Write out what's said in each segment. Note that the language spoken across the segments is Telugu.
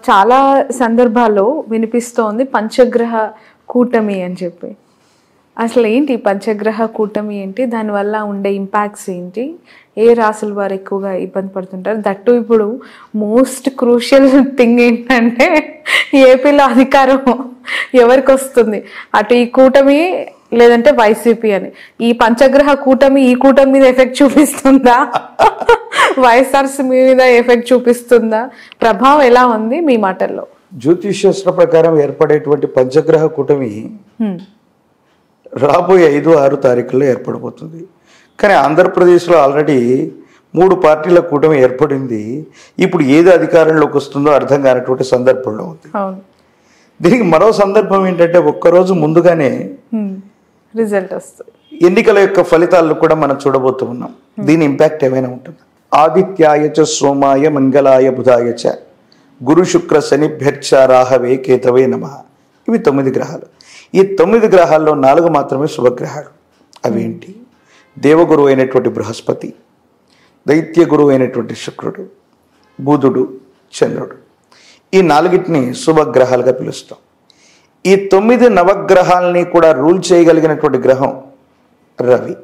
చాలా సందర్భాల్లో వినిపిస్తోంది పంచగ్రహ కూటమి అని చెప్పి అసలు ఏంటి ఈ పంచగ్రహ కూటమి ఏంటి దానివల్ల ఉండే ఇంపాక్ట్స్ ఏంటి ఏ రాసుల వారు ఎక్కువగా ఇబ్బంది పడుతుంటారు దట్టు ఇప్పుడు మోస్ట్ క్రూషియల్ థింగ్ ఏంటంటే ఏపీలో అధికారం ఎవరికి వస్తుంది అటు ఈ కూటమి లేదంటే వైసీపీ అని ఈ పంచగ్రహ కూటమి ఈ కూటమి మీద ఎఫెక్ట్ చూపిస్తుందా వైఎస్ఆర్సీ మీద ఎఫెక్ట్ చూపిస్తుందా ప్రభావం ఎలా ఉంది మీ మాటల్లో జ్యోతిష్శాస్త్ర ప్రకారం ఏర్పడేటువంటి పంచగ్రహ కూటమి హ్మ్. రాబోయే ఐదు ఆరు తారీఖుల్లో ఏర్పడబోతుంది కానీ ఆంధ్రప్రదేశ్లో ఆల్రెడీ మూడు పార్టీల కూటమి ఏర్పడింది ఇప్పుడు ఏది అధికారంలోకి వస్తుందో అర్థం కానటువంటి సందర్భంలో ఉంది అవును దీనికి మరో సందర్భం ఏంటంటే ఒక్కరోజు ముందుగానే రిజల్ట్ వస్తుంది ఎన్నికల యొక్క ఫలితాలను కూడా మనం చూడబోతూ ఉన్నాం దీని ఇంపాక్ట్ ఏమైనా ఉంటుంది ఆదిత్యాయ చ సోమాయ మంగళాయ బుధాయ చ గురు శుక్ర శనిభ్యర్చ రాహవే కేతవే నమ ఇవి తొమ్మిది గ్రహాలు ఈ తొమ్మిది గ్రహాల్లో నాలుగు మాత్రమే శుభగ్రహాలు అవేంటి దేవగురు అయినటువంటి బృహస్పతి దైత్య గురువు అయినటువంటి శుక్రుడు బుధుడు చంద్రుడు ఈ నాలుగిటిని శుభగ్రహాలుగా పిలుస్తాం ఈ తొమ్మిది నవగ్రహాలని కూడా రూల్ చేయగలిగినటువంటి గ్రహం రవి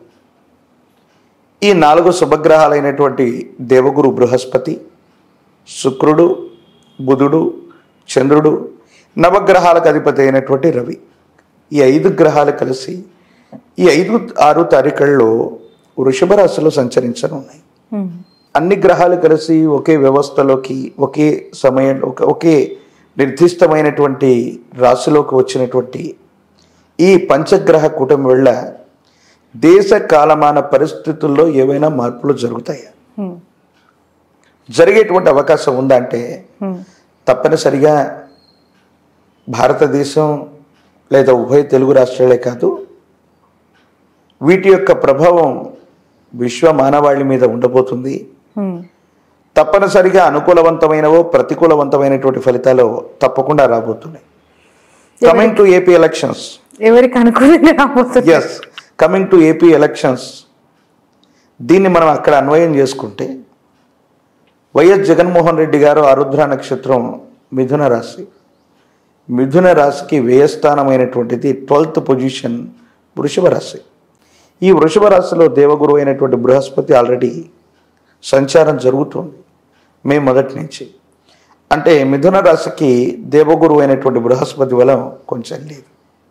ఈ నాలుగు శుభగ్రహాలైనటువంటి దేవగురు బృహస్పతి శుక్రుడు బుధుడు చంద్రుడు నవగ్రహాలకు అధిపతి అయినటువంటి రవి ఈ ఐదు గ్రహాలు కలిసి ఈ ఐదు ఆరు తారీఖుల్లో వృషభ రాశిలో సంచరించనున్నాయి అన్ని గ్రహాలు కలిసి ఒకే వ్యవస్థలోకి ఒకే సమయం ఒక ఒకే నిర్దిష్టమైనటువంటి రాశిలోకి వచ్చినటువంటి ఈ పంచగ్రహ కూటమి వల్ల దేశ కాలమాన పరిస్థితుల్లో ఏవైనా మార్పులు జరుగుతాయా జరిగేటువంటి అవకాశం ఉందా అంటే తప్పనిసరిగా భారతదేశం లేదా ఉభయ తెలుగు రాష్ట్రాలే కాదు వీటి యొక్క ప్రభావం విశ్వ మానవాళి మీద ఉండబోతుంది తప్పనిసరిగా అనుకూలవంతమైనవో ప్రతికూలవంతమైనటువంటి ఫలితాలు తప్పకుండా రాబోతున్నాయి కమింగ్ టు ఏపీ ఎలక్షన్స్ ఎవరికి అనుకూలంగా రాబోతుంది yes coming to AP elections దీన్ని మనం అక్కడ అన్వయం చేసుకుంటే వైఎస్ జగన్మోహన్ రెడ్డి గారు ఆరుద్ర నక్షత్రం మిథున రాశి మిథున రాశికి వ్యయస్థానమైనటువంటిది ట్వెల్త్ పొజిషన్ వృషభ రాశి ఈ వృషభ రాశిలో దేవగురు అయినటువంటి బృహస్పతి ఆల్రెడీ సంచారం జరుగుతుంది మే మొదటి నుంచి అంటే మిథున రాశికి దేవగురు అయినటువంటి బృహస్పతి బలం కొంచెం లేదు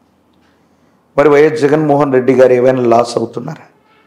మరి వైఎస్ జగన్మోహన్ రెడ్డి గారు ఏమైనా లాస్ అవుతున్నారా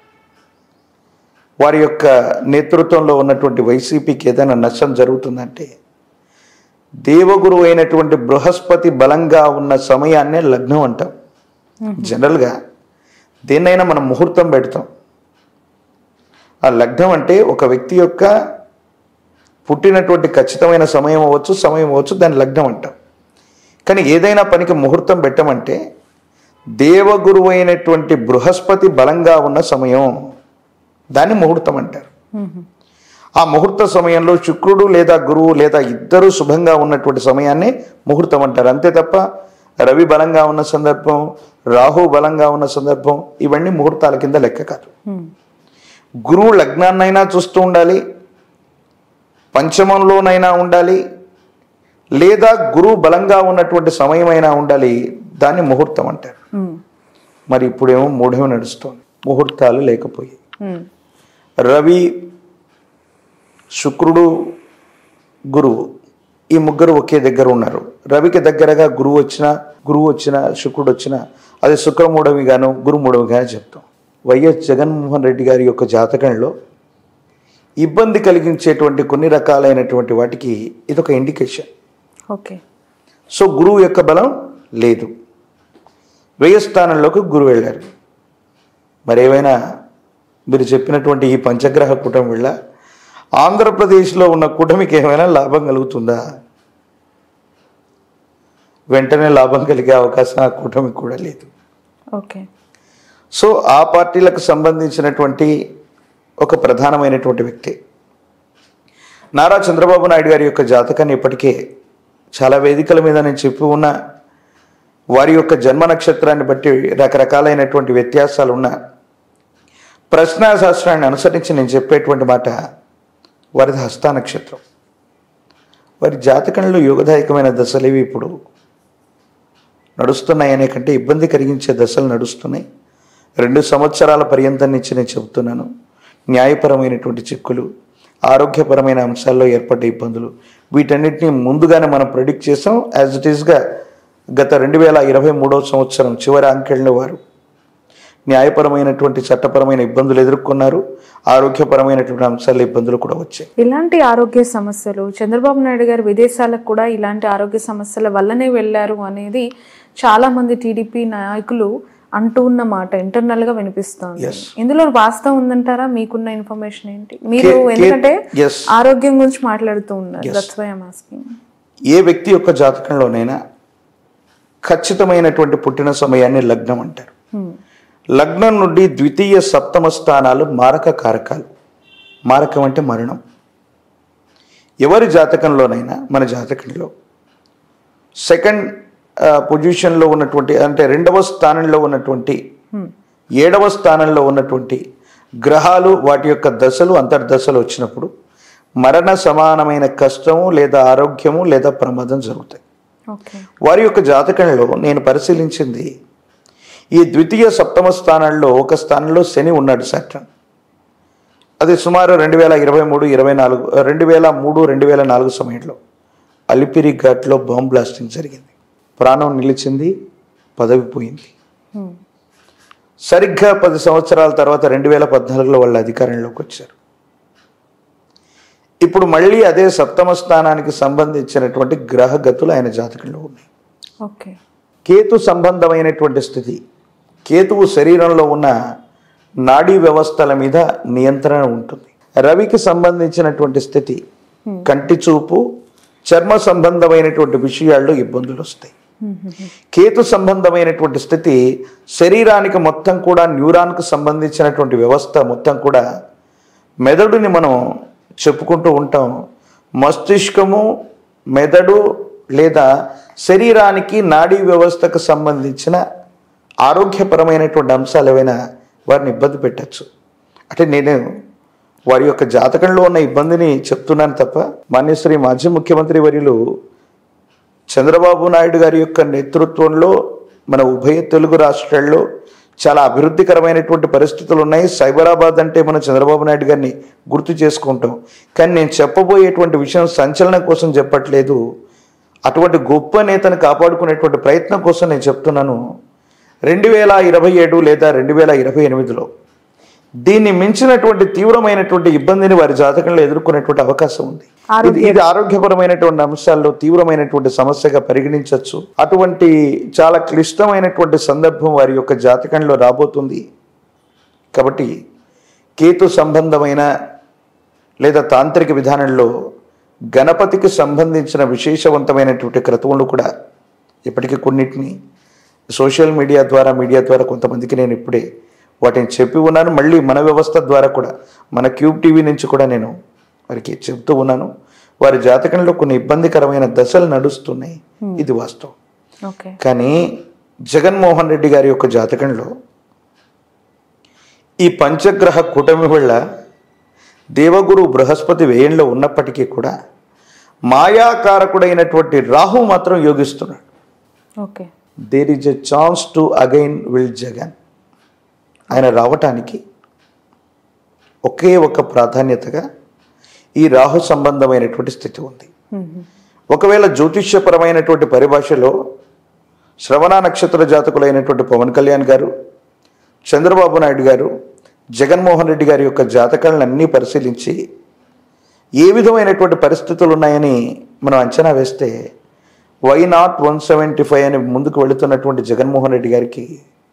వారి యొక్క నేతృత్వంలో ఉన్నటువంటి వైసీపీకి ఏదైనా నష్టం జరుగుతుందంటే దేవగురు అయినటువంటి బృహస్పతి బలంగా ఉన్న సమయాన్నే లగ్నం అంటాం జనరల్గా దేన్నైనా మనం ముహూర్తం పెడతాం ఆ లగ్నం అంటే ఒక వ్యక్తి యొక్క పుట్టినటువంటి ఖచ్చితమైన సమయం అవ్వచ్చు సమయం అవ్వచ్చు దాన్ని లగ్నం అంటాం కానీ ఏదైనా పనికి ముహూర్తం పెట్టమంటే దేవగురువు అయినటువంటి బృహస్పతి బలంగా ఉన్న సమయం దాన్ని ముహూర్తం అంటారు ఆ ముహూర్త సమయంలో శుక్రుడు లేదా గురువు లేదా ఇద్దరు శుభంగా ఉన్నటువంటి సమయాన్ని ముహూర్తం అంటారు అంతే తప్ప రవి బలంగా ఉన్న సందర్భం రాహు బలంగా ఉన్న సందర్భం ఇవన్నీ ముహూర్తాల కింద లెక్క కాదు గురువు లగ్నాన్నైనా చూస్తూ ఉండాలి పంచమంలోనైనా ఉండాలి లేదా గురువు బలంగా ఉన్నటువంటి సమయమైనా ఉండాలి దాన్ని ముహూర్తం అంటారు మరి ఇప్పుడేమో మూఢేమో నడుస్తోంది ముహూర్తాలు లేకపోయాయి రవి శుక్రుడు గురువు ఈ ముగ్గురు ఒకే దగ్గర ఉన్నారు రవికి దగ్గరగా గురువు వచ్చిన గురువు వచ్చిన శుక్రుడు వచ్చిన అది శుక్రమూఢవిగాను గురుమూఢవిగాను చెప్తాం వైఎస్ జగన్మోహన్ రెడ్డి గారి యొక్క జాతకంలో ఇబ్బంది కలిగించేటువంటి కొన్ని రకాలైనటువంటి వాటికి ఇదొక ఇండికేషన్ ఓకే సో గురువు యొక్క బలం లేదు వ్యయ స్థానంలోకి గురువు వెళ్ళారు మరి ఏమైనా మీరు చెప్పినటువంటి ఈ పంచగ్రహ కూటమి వల్ల ఆంధ్రప్రదేశ్లో ఉన్న కూటమికి ఏమైనా లాభం కలుగుతుందా వెంటనే లాభం కలిగే అవకాశం ఆ కూటమికి కూడా లేదు ఓకే సో ఆ పార్టీలకు సంబంధించినటువంటి ఒక ప్రధానమైనటువంటి వ్యక్తి నారా చంద్రబాబు నాయుడు గారి యొక్క జాతకాన్ని ఇప్పటికే చాలా వేదికల మీద నేను చెప్పి ఉన్న వారి యొక్క జన్మ నక్షత్రాన్ని బట్టి రకరకాలైనటువంటి వ్యత్యాసాలు ఉన్న ప్రశ్నాశాస్త్రాన్ని అనుసరించి నేను చెప్పేటువంటి మాట వారిది హస్త నక్షత్రం వారి జాతకంలో యోగదాయకమైన దశలు ఇవి ఇప్పుడు నడుస్తున్నాయనే కంటే ఇబ్బంది కలిగించే దశలు నడుస్తున్నాయి రెండు సంవత్సరాల పర్యంతం నుంచి నేను చెబుతున్నాను న్యాయపరమైనటువంటి చిక్కులు ఆరోగ్యపరమైన అంశాల్లో ఏర్పడ్డ ఇబ్బందులు వీటన్నిటిని ముందుగానే మనం ప్రిడిక్ట్ చేసాం యాజ్ ఇట్ ఈస్గా గత రెండు వేల ఇరవై మూడవ సంవత్సరం చివరి అంకెళ్ళ వారు న్యాయపరమైనటువంటి చట్టపరమైన ఇబ్బందులు ఎదుర్కొన్నారు ఆరోగ్యపరమైనటువంటి అంశాల ఇబ్బందులు కూడా వచ్చాయి ఇలాంటి ఆరోగ్య సమస్యలు చంద్రబాబు నాయుడు గారు విదేశాలకు కూడా ఇలాంటి ఆరోగ్య సమస్యల వల్లనే వెళ్ళారు అనేది చాలా మంది టీడీపీ నాయకులు అంటూ ఉన్న మాట ఇంటర్నల్ గా వినిపిస్తోంది ఇందులో వాస్తవం ఉందంటారా మీకున్న ఇన్ఫర్మేషన్ ఏంటి మీరు కే- ఎందుకంటే ఎస్ ఆరోగ్యం గురించి మాట్లాడుతూ ఉన్నారు దట్స్ వై ఐమ్ ఆస్కింగ్ ఏ వ్యక్తి యొక్క జాతకంలోనైనా ఖచ్చితమైనటువంటి పుట్టిన సమయాన్ని లగ్నం అంటారు లగ్నం నుండి ద్వితీయ సప్తమ స్థానాలు మారక కారకాలు మారకం అంటే మరణం ఎవరి జాతకంలోనైనా మన జాతకంలో సెకండ్ పొజిషన్లో ఉన్నటువంటి అంటే రెండవ స్థానంలో ఉన్నటువంటి ఏడవ స్థానంలో ఉన్నటువంటి గ్రహాలు వాటి యొక్క దశలు అంతర్దశలు వచ్చినప్పుడు మరణ సమానమైన కష్టము లేదా ఆరోగ్యము లేదా ప్రమాదం జరుగుతాయి ఓకే వారి యొక్క జాతకంలో నేను పరిశీలించింది ఈ ద్వితీయ సప్తమ స్థానాల్లో ఒక స్థానంలో శని ఉన్నాడు సాటర్న్ అది సుమారు రెండు వేల ఇరవై మూడు ఇరవై నాలుగు రెండు వేల మూడు రెండు వేల నాలుగు సమయంలో అలిపిరి ఘాట్లో బాంబ్ బ్లాస్టింగ్ జరిగింది ప్రాణం నిలిచింది పదవి పోయింది సరిగ్గా పది సంవత్సరాల తర్వాత రెండు వేల పద్నాలుగులో వాళ్ళ అధికారంలోకి వచ్చారు ఇప్పుడు మళ్ళీ అదే సప్తమ స్థానానికి సంబంధించినటువంటి గ్రహగతులు ఆయన జాతకంలో ఉన్నాయి ఓకే కేతు సంబంధమైనటువంటి స్థితి కేతువు శరీరంలో ఉన్న నాడీ వ్యవస్థల మీద నియంత్రణ ఉంటుంది రవికి సంబంధించినటువంటి స్థితి కంటి చూపు చర్మ సంబంధమైనటువంటి విషయాల్లో ఇబ్బందులు వస్తాయి కేతు సంబంధమైనటువంటి స్థితి శరీరానికి మొత్తం కూడా న్యూరాన్కు సంబంధించినటువంటి వ్యవస్థ మొత్తం కూడా మెదడుని మనం చెప్పుకుంటూ ఉంటాం మస్తిష్కము మెదడు లేదా శరీరానికి నాడీ వ్యవస్థకు సంబంధించిన ఆరోగ్యపరమైనటువంటి అంశాలు ఏవైనా వారిని ఇబ్బంది పెట్టచ్చు అంటే నేను వారి యొక్క జాతకంలో ఉన్న ఇబ్బందిని చెప్తున్నాను తప్ప మాన్యశ్రీ మాజీ ముఖ్యమంత్రి వర్యులు చంద్రబాబు నాయుడు గారి యొక్క నేతృత్వంలో మన ఉభయ తెలుగు రాష్ట్రాల్లో చాలా అభివృద్ధికరమైనటువంటి పరిస్థితులు ఉన్నాయి సైబరాబాద్ అంటే మనం చంద్రబాబు నాయుడు గారిని గుర్తు చేసుకుంటాం కానీ నేను చెప్పబోయేటువంటి విషయం సంచలనం కోసం చెప్పట్లేదు అటువంటి గొప్ప నేతను కాపాడుకునేటువంటి ప్రయత్నం కోసం నేను చెప్తున్నాను రెండు వేల ఇరవై ఏడు లేదా రెండు వేల ఇరవై ఎనిమిదిలో దీన్ని మించినటువంటి తీవ్రమైనటువంటి ఇబ్బందిని వారి జాతకంలో ఎదుర్కొనేటువంటి అవకాశం ఉంది ఇది ఇది ఆరోగ్యపరమైనటువంటి అంశాల్లో తీవ్రమైనటువంటి సమస్యగా పరిగణించవచ్చు అటువంటి చాలా క్లిష్టమైనటువంటి సందర్భం వారి యొక్క జాతకంలో రాబోతుంది కాబట్టి కేతు సంబంధమైన లేదా తాంత్రిక విధానంలో గణపతికి సంబంధించిన విశేషవంతమైనటువంటి క్రతువులు కూడా ఇప్పటికీ కొన్నిటిని సోషల్ మీడియా ద్వారా మీడియా ద్వారా కొంతమందికి నేను ఇప్పుడే వాటిని చెప్పి ఉన్నాను మళ్ళీ మన వ్యవస్థ ద్వారా కూడా మన క్యూబ్ టీవీ నుంచి కూడా నేను వారికి చెప్తూ ఉన్నాను వారి జాతకంలో కొన్ని ఇబ్బందికరమైన దశలు నడుస్తున్నాయి ఇది వాస్తవం ఓకే కానీ జగన్మోహన్ రెడ్డి గారి యొక్క జాతకంలో ఈ పంచగ్రహ కూటమి వల్ల దేవగురు బృహస్పతి వ్యయంలో ఉన్నప్పటికీ కూడా మాయాకారకుడైనటువంటి రాహు మాత్రం యోగిస్తున్నాడు okay there is a chance to again will Jagan ఆయన రావటానికి ఒకే ఒక ప్రాధాన్యతగా ఈ రాహు సంబంధమైనటువంటి స్థితి ఉంది ఒకవేళ జ్యోతిష్యపరమైనటువంటి పరిభాషలో శ్రవణ నక్షత్ర జాతకులైనటువంటి పవన్ కళ్యాణ్ గారు చంద్రబాబు నాయుడు గారు జగన్మోహన్ రెడ్డి గారి యొక్క జాతకాలను అన్నీ పరిశీలించి ఏ విధమైనటువంటి పరిస్థితులు ఉన్నాయని మనం అంచనా వేస్తే why not one seventy five అని ముందుకు వెళుతున్నటువంటి జగన్మోహన్ రెడ్డి గారికి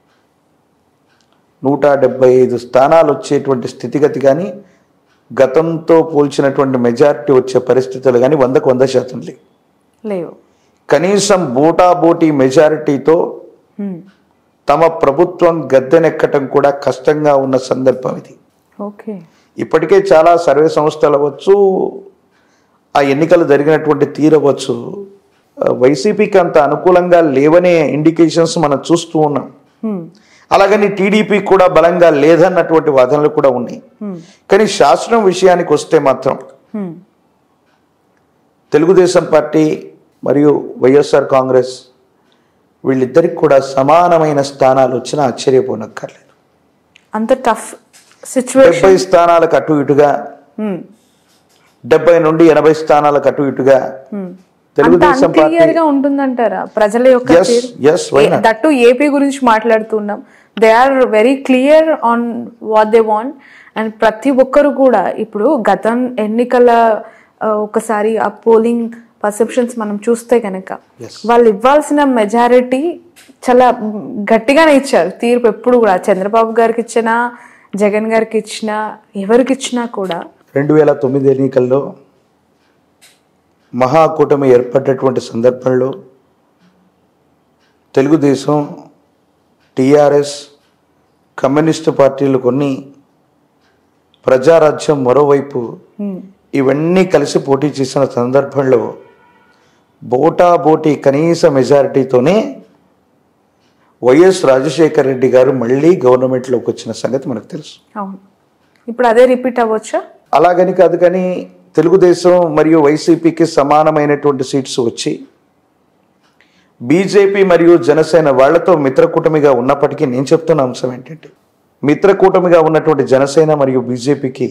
నూట డెబ్బై ఐదు స్థానాలు వచ్చేటువంటి స్థితిగతి కానీ గతంతో పోల్చినటువంటి మెజారిటీ వచ్చే పరిస్థితులు కానీ వందకు వంద శాతం లేవు లేవు కనీసం బోటాబోటీ మెజారిటీతో Hmm. తమ ప్రభుత్వం గద్దెనెక్కటం కూడా కష్టంగా ఉన్న సందర్భం ఇది ఓకే ఇప్పటికే చాలా సర్వే సంస్థలు అవ్వచ్చు ఆ ఎన్నికలు జరిగినటువంటి తీరవచ్చు ఆ, వైసీపీకి అంత అనుకూలంగా లేవనే ఇండికేషన్స్ మనం చూస్తూ ఉన్నాం Hmm. అలాగని టీడీపీ కూడా బలంగా లేదన్నటువంటి వాదనలు కూడా ఉన్నాయి Hmm. కానీ శాస్త్రం విషయానికి వస్తే మాత్రం Hmm. తెలుగుదేశం పార్టీ మరియు వైఎస్ఆర్ కాంగ్రెస్ వీళ్ళిద్దరికి కూడా సమానమైన స్థానాలు వచ్చినా ఆశ్చర్యపోనక్కర్లేదు అంత టఫ్ సిచ్యువేషన్ డెబ్బై స్థానాలకు అటు ఇటుగా డెబ్బై నుండి ఎనభై స్థానాలకు అటు ఇటుగా అంత తెలుగుదేశం పార్టీ అన్క్లియర్ గా ఉంటుందంటారా ప్రజల యొక్క Yes, yes, why not? That AP గురించి మాట్లాడుతున్నాం they are very clear on what they want and ప్రతి ఒక్కరు కూడా ఇప్పుడు గతం ఎన్నికల ఆ, ఒకసారి ఆ పోలింగ్ పర్సెప్షన్స్ మనం చూస్తే కనుక Yes. వాళ్ళు ఇవ్వాల్సిన మెజారిటీ చాలా గట్టిగానే ఇచ్చారు తీర్పు ఎప్పుడు కూడా చంద్రబాబు గారికి ఇచ్చినా జగన్ గారికి ఇచ్చినా ఎవరికి ఇచ్చినా కూడా రెండు వేల తొమ్మిది ఎన్నికల్లో మహాకూటమి ఏర్పడ్డటువంటి సందర్భంలో తెలుగుదేశం టిఆర్ఎస్ కమ్యూనిస్టు పార్టీలు కొన్ని ప్రజారాజ్యం మరోవైపు ఇవన్నీ కలిసి పోటీ చేసిన సందర్భంలో బోటా బోటీ కనీస మెజారిటీతోనే వైఎస్ రాజశేఖర రెడ్డి గారు మళ్ళీ గవర్నమెంట్లోకి వచ్చిన సంగతి మనకు తెలుసు అవును ఇప్పుడు అదే రిపీట్ అవ్వచ్చా అలాగని కాదు కానీ తెలుగుదేశం మరియు వైసీపీకి సమానమైనటువంటి సీట్స్ వచ్చి బీజేపీ మరియు జనసేన వాళ్లతో మిత్రకూటమిగా ఉన్నప్పటికీ నేను చెప్తున్న అంశం ఏంటంటే మిత్రకూటమిగా ఉన్నటువంటి జనసేన మరియు బీజేపీకి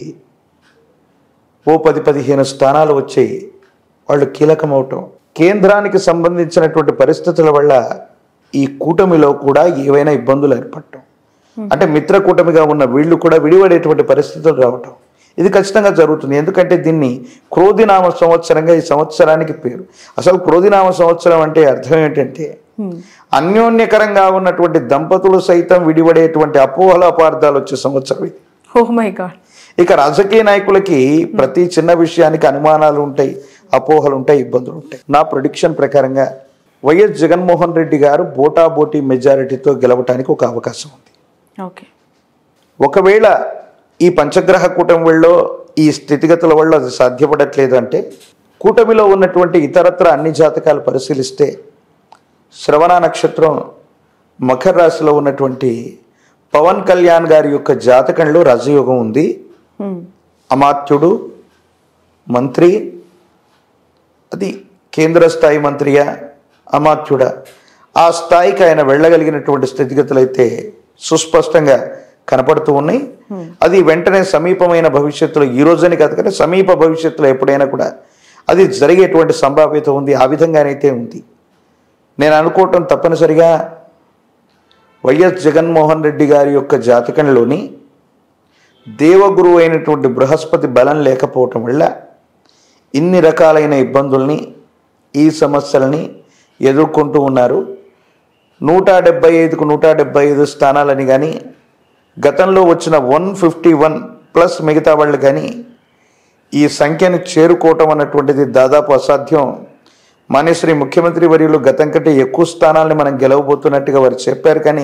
ఓ పది పదిహేను స్థానాలు వచ్చి వాళ్ళు కీలకమవటం కేంద్రానికి సంబంధించినటువంటి పరిస్థితుల వల్ల ఈ కూటమిలో కూడా ఏవైనా ఇబ్బందులు ఏర్పడటం అంటే మిత్ర కూటమిగా ఉన్న వీళ్ళు కూడా విడిపడేటువంటి పరిస్థితులు రావటం ఇది ఖచ్చితంగా జరుగుతుంది ఎందుకంటే దీన్ని క్రోధినామ సంవత్సరంగా ఈ సంవత్సరానికి పేరు అసలు క్రోధినామ సంవత్సరం అంటే అర్థం ఏంటంటే అన్యోన్యకరంగా ఉన్నటువంటి దంపతులు సైతం విడిపడేటువంటి అపోహల అపార్థాలు వచ్చే సంవత్సరం ఇది ఓ మై గాడ్ ఇక రాజకీయ నాయకులకి ప్రతి చిన్న విషయానికి అనుమానాలు ఉంటాయి అపోహలు ఉంటాయి ఇబ్బందులు ఉంటాయి నా ప్రొడిక్షన్ ప్రకారంగా వైఎస్ జగన్మోహన్ రెడ్డి గారు బోటాబోటీ మెజారిటీతో గెలవటానికి ఒక అవకాశం ఉంది ఓకే ఒకవేళ ఈ పంచగ్రహ కూటమిలో ఈ స్థితిగతుల వల్ల అది సాధ్యపడట్లేదు అంటే కూటమిలో ఉన్నటువంటి ఇతరత్ర అన్ని జాతకాలు పరిశీలిస్తే శ్రవణ నక్షత్రం మకర రాశిలో ఉన్నటువంటి పవన్ కళ్యాణ్ గారి యొక్క జాతకంలో రాజయోగం ఉంది అమాత్యుడు మంత్రి అది కేంద్ర స్థాయి మంత్రియా అమాత్యుడా ఆ స్థాయికి ఆయన వెళ్ళగలిగినటువంటి స్థితిగతులు అయితే సుస్పష్టంగా కనపడుతూ ఉన్నాయి అది వెంటనే సమీపమైన భవిష్యత్తులో ఈ రోజని కాదు కానీ సమీప భవిష్యత్తులో ఎప్పుడైనా కూడా అది జరిగేటువంటి సంభావ్యత ఉంది ఆ విధంగానైతే ఉంది నేను అనుకోవటం తప్పనిసరిగా వైఎస్ జగన్మోహన్ రెడ్డి గారి యొక్క జాతకంలోని దేవగురువు అయినటువంటి బృహస్పతి బలం లేకపోవటం వల్ల ఇన్ని రకాలైన ఇబ్బందుల్ని ఈ సమస్యలని ఎదుర్కొంటూ ఉన్నారు నూట డెబ్బై ఐదుకు నూట డెబ్బై ఐదు స్థానాలని కానీ గతంలో వచ్చిన వన్ ఫిఫ్టీ వన్ ప్లస్ మిగతా వాళ్ళు కానీ ఈ సంఖ్యను చేరుకోవటం అన్నటువంటిది దాదాపు అసాధ్యం మానేశ్వరి ముఖ్యమంత్రి వర్యులు గతం కంటే ఎక్కువ స్థానాల్ని మనం గెలవబోతున్నట్టుగా వారు చెప్పారు కానీ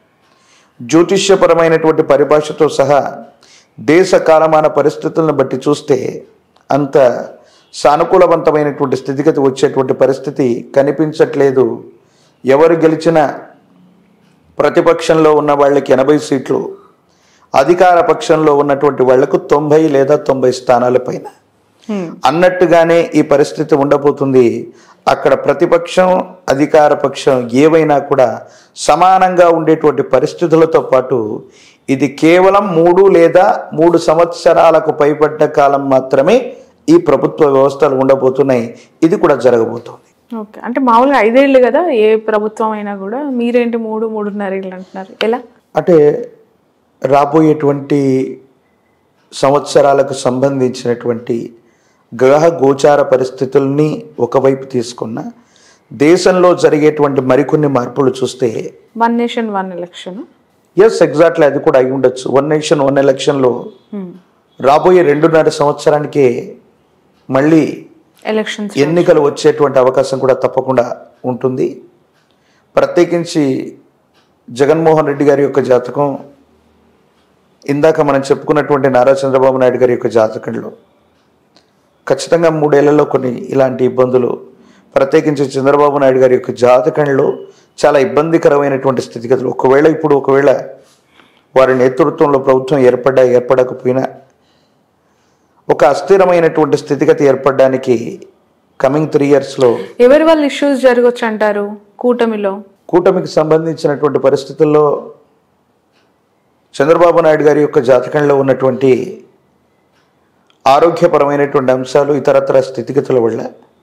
జ్యోతిష్యపరమైనటువంటి పరిభాషతో సహా దేశ కాలమాన పరిస్థితులను బట్టి చూస్తే అంత సానుకూలవంతమైనటువంటి స్థితిగతి వచ్చేటువంటి పరిస్థితి కనిపించట్లేదు ఎవరు గెలిచినా ప్రతిపక్షంలో ఉన్న వాళ్ళకి ఎనభై సీట్లు అధికార పక్షంలో ఉన్నటువంటి వాళ్లకు తొంభై లేదా తొంభై స్థానాల పైన అన్నట్టుగానే ఈ పరిస్థితి ఉండబోతుంది అక్కడ ప్రతిపక్షం అధికార పక్షం ఏవైనా కూడా సమానంగా ఉండేటువంటి పరిస్థితులతో పాటు ఇది కేవలం మూడు లేదా మూడు సంవత్సరాలకు పైబడ్డ కాలం మాత్రమే ఈ ప్రభుత్వ వ్యవస్థలు ఉండబోతున్నాయి ఇది కూడా జరగబోతోంది ఓకే అంటే మామూలుగా ఐదేళ్ళు కదా ఏ ప్రభుత్వం అయినా కూడా మీరేంటి మూడు మూడున్నర ఏళ్ళు అంటున్నారు ఎలా అంటే రాబోయేటువంటి సంవత్సరాలకు సంబంధించినటువంటి గ్రహ గోచార పరిస్థితుల్ని ఒకవైపు తీసుకున్న దేశంలో జరిగేటువంటి మరికొన్ని మార్పులు చూస్తే one nation one election yes exactly అది కూడా అయి ఉండొచ్చు వన్ నేషన్ వన్ ఎలక్షన్లో రాబోయే రెండున్నర సంవత్సరానికే మళ్ళీ ఎలక్షన్స్ ఎన్నికలు వచ్చేటువంటి అవకాశం కూడా తప్పకుండా ఉంటుంది ప్రత్యేకించి జగన్మోహన్ రెడ్డి గారి యొక్క జాతకం ఇందాక మనం చెప్పుకున్నటువంటి నారా చంద్రబాబు నాయుడు గారి యొక్క జాతకంలో ఖచ్చితంగా మూడేళ్లలో కొన్ని ఇలాంటి ఇబ్బందులు ప్రత్యేకించి చంద్రబాబు నాయుడు గారి యొక్క జాతకంలో చాలా ఇబ్బందికరమైనటువంటి స్థితిగతులు ఒకవేళ ఇప్పుడు ఒకవేళ వారి నేతృత్వంలో ప్రభుత్వం ఏర్పడ్డా ఏర్పడకపోయినా ఒక అస్థిరమైనటువంటి స్థితిగతి ఏర్పడడానికి కమింగ్ త్రీ ఇయర్స్లో ఎవరి వల్ల ఇష్యూస్ జరగచ్చు అంటారు కూటమిలో కూటమికి సంబంధించినటువంటి పరిస్థితుల్లో చంద్రబాబు నాయుడు గారి యొక్క జాతకంలో ఉన్నటువంటి ఆరోగ్యపరమైనటువంటి అంశాలు ఇతరత్ర స్థితిగతుల వల్ల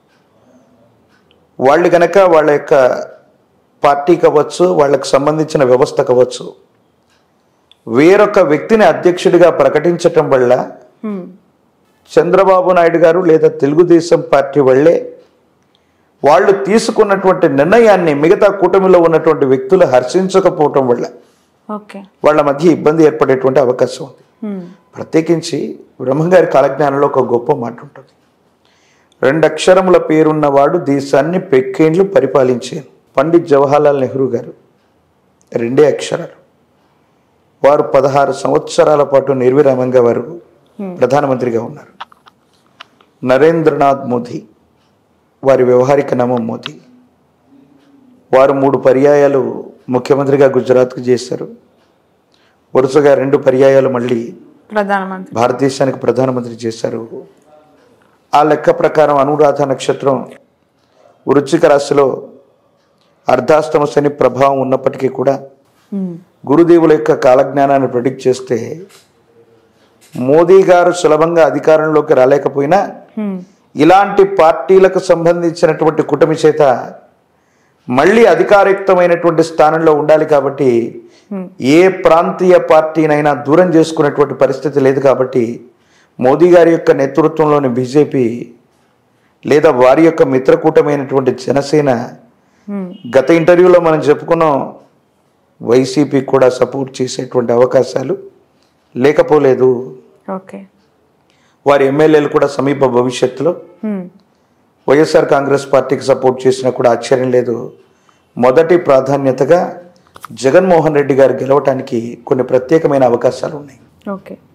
వాళ్ళు గనక వాళ్ళ యొక్క పార్టీ కావచ్చు వాళ్ళకు సంబంధించిన వ్యవస్థ కావచ్చు వేరొక వ్యక్తిని అధ్యక్షుడిగా ప్రకటించటం వల్ల హ్మ్. చంద్రబాబు నాయుడు గారు లేదా తెలుగుదేశం పార్టీ వాళ్ళే వాళ్ళు తీసుకున్నటువంటి నిర్ణయాన్ని మిగతా కూటమిలో ఉన్నటువంటి వ్యక్తులు హర్షించకపోవటం వల్ల ఓకే వాళ్ళ మధ్య ఇబ్బంది ఏర్పడేటువంటి అవకాశం ఉంది హ్మ్. ప్రత్యేకించి బ్రహ్మంగారి కాలజ్ఞానంలో ఒక గొప్ప మాట ఉంటుంది రెండు అక్షరముల పేరున్నవాడు దేశాన్ని పెక్కేండ్లు పరిపాలించాను పండిత్ జవహర్లాల్ నెహ్రూ గారు రెండే అక్షరాలు వారు పదహారు సంవత్సరాల పాటు నిర్విరామంగా వారు ప్రధానమంత్రిగా ఉన్నారు నరేంద్రనాథ్ మోదీ వారి వ్యవహారిక నామం మోదీ వారు మూడు పర్యాయాలు ముఖ్యమంత్రిగా గుజరాత్కు చేశారు వరుసగా రెండు పర్యాయాలు మళ్ళీ ప్రధానమంత్రి భారతదేశానికి ప్రధానమంత్రి చేశారు ఆ లెక్క ప్రకారం అనురాధ నక్షత్రం వృశ్చిక రాశిలో అర్ధాష్టమ శని ప్రభావం ఉన్నప్పటికీ కూడా హ్మ్. గురుదేవుల యొక్క కాలజ్ఞానాన్ని ప్రిడిక్ట్ చేస్తే మోదీ గారు సులభంగా అధికారంలోకి రాలేకపోయినా హ్మ్. ఇలాంటి పార్టీలకు సంబంధించినటువంటి కుటుంబ చేత మళ్ళీ అధికారయుక్తమైనటువంటి స్థానంలో ఉండాలి కాబట్టి ఏ ప్రాంతీయ పార్టీనైనా దూరం చేసుకునేటువంటి పరిస్థితి లేదు కాబట్టి మోదీ గారి యొక్క నేతృత్వంలోని బీజేపీ లేదా వారి యొక్క మిత్రకూటమైనటువంటి జనసేన హ్మ్. గత ఇంటర్వ్యూలో మనం చెప్పుకున్నాం వైసీపీ కూడా సపోర్ట్ చేసేటువంటి అవకాశాలు లేకపోలేదు ఓకే వారి ఎమ్మెల్యేలు కూడా సమీప భవిష్యత్తులో హ్మ్. వైఎస్ఆర్ కాంగ్రెస్ పార్టీకి సపోర్ట్ చేసినా కూడా ఆశ్చర్యం లేదు మొదటి ప్రాధాన్యతగా జగన్మోహన్ రెడ్డి గారు గెలవటానికి కొన్ని ప్రత్యేకమైన అవకాశాలు ఉన్నాయి ఓకే